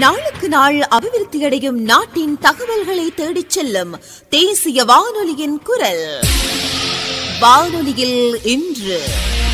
நாளுக்கு நாள் அபிவிருத்தியடையும் நாட்டின் தகவல்களை தேடிச் செல்லும் தேசிய வானொலியின் குரல் வானொலியில் இன்று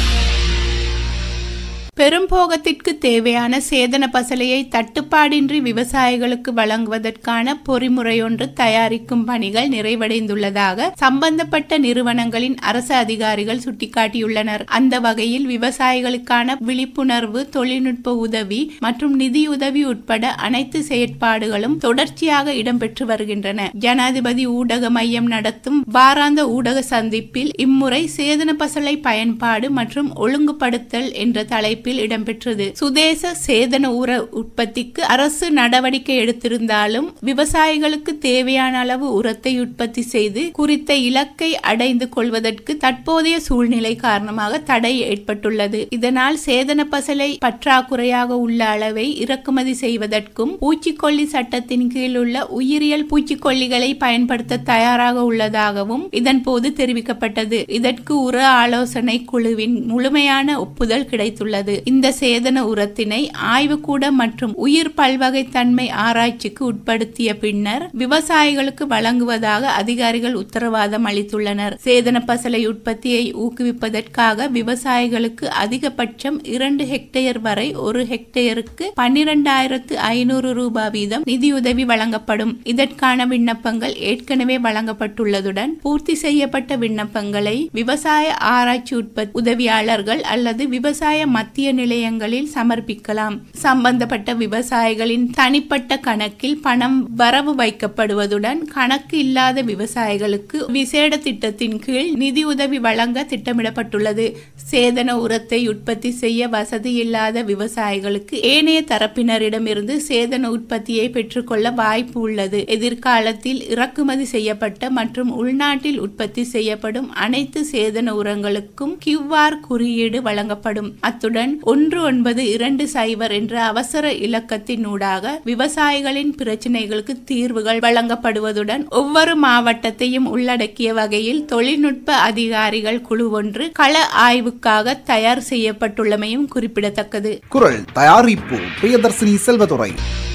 பெரும்போகத்திற்கு தேவையான சேதன பசலையை தட்டுப்பாடின்றி விவசாயிகளுக்கு வழங்குவதற்கான பொறிமுறையொன்று தயாரிக்கும் பணிகள் நிறைவடைந்துள்ளதாக சம்பந்தப்பட்ட நிறுவனங்களின் அரசு அதிகாரிகள் சுட்டிக்காட்டியுள்ளனர் அந்த வகையில் விவசாயிகளுக்கான விழிப்புணர்வு தொழில்நுட்ப உதவி மற்றும் நிதியுதவி உட்பட அனைத்து செயற்பாடுகளும் தொடர்ச்சியாக இடம்பெற்று வருகின்றன ஜனாதிபதி ஊடக மையம் நடத்தும் வாராந்த ஊடக சந்திப்பில் இம்முறை சேதன பசலை பயன்பாடு மற்றும் ஒழுங்குபடுத்தல் என்ற தலைப்பில் இடம்பெற்றது சுதேச சேதன உர உற்பத்திக்கு அரசு நடவடிக்கை எடுத்திருந்தாலும் விவசாயிகளுக்கு தேவையான அளவு உரத்தை உற்பத்தி செய்து குறித்த இலக்கை அடைந்து கொள்வதற்கு தற்போதைய சூழ்நிலை காரணமாக தடை ஏற்பட்டுள்ளது இதனால் சேதன பசலை பற்றாக்குறையாக உள்ள அளவை இறக்குமதி செய்வதற்கும் பூச்சிக்கொல்லி சட்டத்தின் கீழ் உள்ள உயிரியல் பூச்சிக்கொல்லிகளை பயன்படுத்த தயாராக உள்ளதாகவும் இதன் போது தெரிவிக்கப்பட்டது இதற்கு உர ஆலோசனை குழுவின் முழுமையான ஒப்புதல் கிடைத்துள்ளது இந்த சேதன உரத்தினை ஆய்வுக்கூட மற்றும் உயிர் பல்வகைத்தன்மை ஆராய்ச்சிக்கு உட்படுத்திய பின்னர் விவசாயிகளுக்கு வழங்குவதாக அதிகாரிகள் உத்தரவாதம் அளித்துள்ளனர் சேதன பசலை உற்பத்தியை ஊக்குவிப்பதற்காக விவசாயிகளுக்கு அதிகபட்சம் இரண்டு ஹெக்டேயர் வரை ஒரு ஹெக்டேயருக்கு பன்னிரண்டாயிரத்து ஐநூறு ரூபாய் வீதம் நிதியுதவி வழங்கப்படும் இதற்கான விண்ணப்பங்கள் ஏற்கனவே வழங்கப்பட்டுள்ளதுடன் பூர்த்தி செய்யப்பட்ட விண்ணப்பங்களை விவசாய ஆராய்ச்சி உற்பத்தி உதவியாளர்கள் அல்லது விவசாய மத்திய நிலையங்களில் சமர்ப்பிக்கலாம் சம்பந்தப்பட்ட விவசாயிகளின் தனிப்பட்ட கணக்கில் பணம் வரவு வைக்கப்படுவதுடன் கணக்கு இல்லாத விவசாயிகளுக்கு விசேட திட்டத்தின் கீழ் நிதியுதவி வழங்க திட்டமிடப்பட்டுள்ளது சேதன உரத்தை உற்பத்தி செய்ய வசதி இல்லாத விவசாயிகளுக்கு ஏனைய தரப்பினரிடமிருந்து சேதன உற்பத்தியை பெற்றுக்கொள்ள வாய்ப்பு உள்ளது எதிர்காலத்தில் இறக்குமதி செய்யப்பட்ட மற்றும் உள்நாட்டில் உற்பத்தி செய்யப்படும் அனைத்து சேதன உரங்களுக்கும் கியூஆர் குறியீடு வழங்கப்படும் அத்துடன் ஒன்று ஒன்பது இரண்டு சைபர் என்ற அவசர இலக்கத்தினூடாக விவசாயிகளின் பிரச்சினைகளுக்கு தீர்வுகள் வழங்கப்படுவதுடன் ஒவ்வொரு மாவட்டத்தையும் உள்ளடக்கிய வகையில் தொழில்நுட்ப அதிகாரிகள் குழு ஒன்று கள ஆய்வுக்காக தயார் செய்யப்பட்டுள்ளமையும் குறிப்பிடத்தக்கது குரல் தயாரிப்பு பிரியதர்சினி செல்வதுரை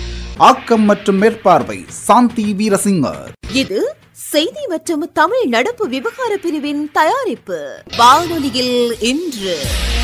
ஆக்கம் மற்றும் மேற்பார்வை சாந்தி வீரசிங்கர் இது செய்தி மற்றும் தமிழ் நடப்பு விவகார பிரிவின் தயாரிப்பு வானொலியில் இன்று